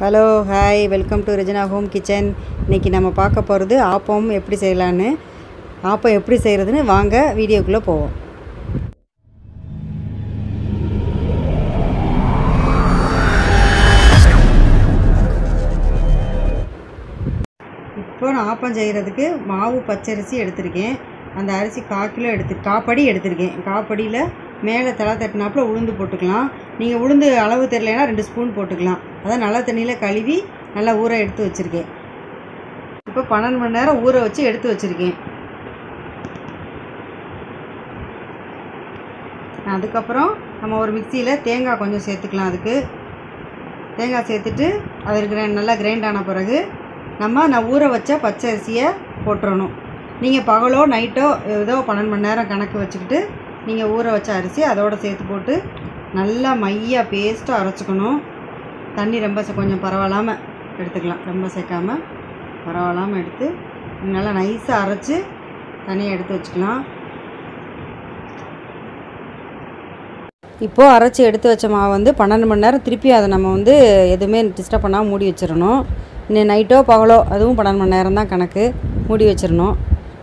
hello hi welcome to Regina home kitchen இன்றைக்கி நம்ம பார்க்க போகிறது ஆப்பம் எப்படி செய்யலான்னு ஆப்பம் எப்படி செய்கிறதுன்னு வாங்க வீடியோக்குள்ளே போவோம் இப்போ நான் ஆப்பம் செய்கிறதுக்கு மாவு பச்சரிசி எடுத்திருக்கேன் அந்த அரிசி கால் கிலோ எடுத்து காப்படி எடுத்திருக்கேன் காப்படியில் மேலே தலை தட்டினாப்புல உளுந்து போட்டுக்கலாம் நீங்கள் உளுந்து அளவு தெரியலைன்னா ரெண்டு ஸ்பூன் போட்டுக்கலாம் அதான் நல்ல தண்ணியில் கழுவி நல்லா ஊற எடுத்து வச்சுருக்கேன் இப்போ பன்னெண்டு மணி நேரம் ஊற வச்சு எடுத்து வச்சுருக்கேன் அதுக்கப்புறம் நம்ம ஒரு மிக்சியில் தேங்காய் கொஞ்சம் சேர்த்துக்கலாம் அதுக்கு தேங்காய் சேர்த்துட்டு அது கிரை நல்லா கிரைண்ட் ஆன பிறகு நம்ம நான் ஊற வச்ச பச்சை அரிசியை போட்டுறணும் நீங்கள் பகலோ நைட்டோ ஏதோ பன்னெண்டு மணி நேரம் கணக்கு வச்சுக்கிட்டு நீங்கள் ஊற வச்ச அரிசி அதோடு சேர்த்து போட்டு நல்லா மையாக பேஸ்ட்டாக அரைச்சிக்கணும் தண்ணி ரொம்ப சே- கொஞ்சம் பரவாயில்லாமல் எடுத்துக்கலாம் ரொம்ப சேர்க்காம பரவாயில்லாமல் எடுத்து நல்லா நைஸாக அரைச்சி தனியாக எடுத்து வச்சுக்கலாம் இப்போது அரைச்சி எடுத்து வச்ச மாவு வந்து பன்னெண்டு மணி நேரம் திருப்பி அதை நம்ம வந்து எதுவுமே டிஸ்டர்ப் பண்ணாமல் மூடி வச்சிடணும் இன்னும் நைட்டோ பகலோ அதுவும் பன்னெண்டு மணி நேரம் தான் கணக்கு மூடி வச்சிடணும்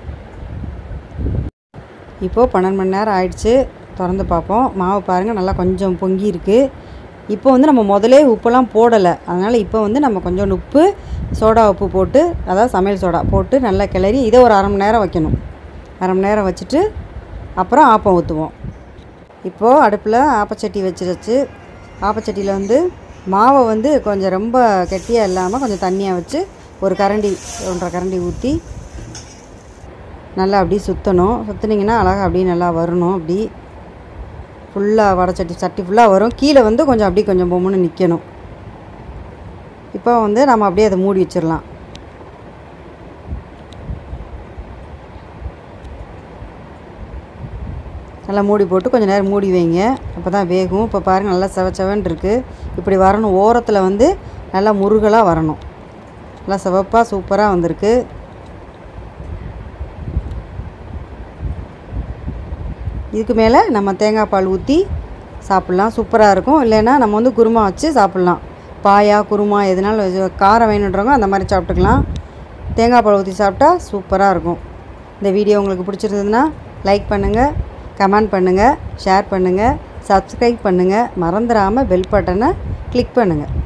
இப்போது பன்னெண்டு மணி நேரம் ஆயிடுச்சு திறந்து பார்ப்போம் மாவு பாருங்கள் நல்லா கொஞ்சம் பொங்கி இருக்குது இப்போ வந்து நம்ம முதலே உப்பெல்லாம் போடலை அதனால் இப்போ வந்து நம்ம கொஞ்சம் உப்பு சோடா உப்பு போட்டு அதாவது சமையல் சோடா போட்டு நல்லா கிளறி இதை ஒரு அரை மணி நேரம் வைக்கணும் அரை மணி நேரம் வச்சுட்டு அப்புறம் ஆப்பம் ஊற்றுவோம் இப்போது அடுப்பில் ஆப்பச்சட்டி வச்சிருச்சு ஆப்பச்சட்டியில் வந்து மாவை வந்து கொஞ்சம் ரொம்ப கெட்டியாக இல்லாமல் கொஞ்சம் தண்ணியாக வச்சு ஒரு கரண்டி ஒன்றரை கரண்டி ஊற்றி நல்லா அப்படியே சுற்றணும் சுற்றுனீங்கன்னா அழகாக அப்படியே நல்லா வரணும் அப்படி ஃபுல்லாக வடச்சட்டி சட்டி ஃபுல்லாக வரும் கீழே வந்து கொஞ்சம் அப்படியே கொஞ்சம் பொம்முன்னு நிற்கணும் இப்போ வந்து நம்ம அப்படியே அதை மூடி வச்சிடலாம் நல்லா மூடி போட்டு கொஞ்சம் நேரம் மூடி வைங்க அப்போ தான் வேகும் இப்போ பாருங்கள் நல்லா செவ செவன்னு இருக்குது இப்படி வரணும் ஓரத்தில் வந்து நல்லா முருகலாக வரணும் நல்லா சிவப்பாக சூப்பராக வந்திருக்கு இதுக்கு மேலே நம்ம தேங்காய் பால் ஊற்றி சாப்பிட்லாம் சூப்பராக இருக்கும் இல்லைன்னா நம்ம வந்து குருமா வச்சு சாப்பிட்லாம் பாயா குருமா எதுனாலும் வச்சு- காரம் வேணுன்றவங்க அந்த மாதிரி சாப்பிட்டுக்கலாம் தேங்காய் பால் ஊற்றி சாப்பிட்டா சூப்பராக இருக்கும் இந்த வீடியோ உங்களுக்கு பிடிச்சிருந்ததுன்னா லைக் பண்ணுங்கள் கமெண்ட் பண்ணுங்கள் ஷேர் பண்ணுங்கள் சப்ஸ்கிரைப் பண்ணுங்கள் மறந்துடாமல் பெல் பட்டனை கிளிக் பண்ணுங்கள்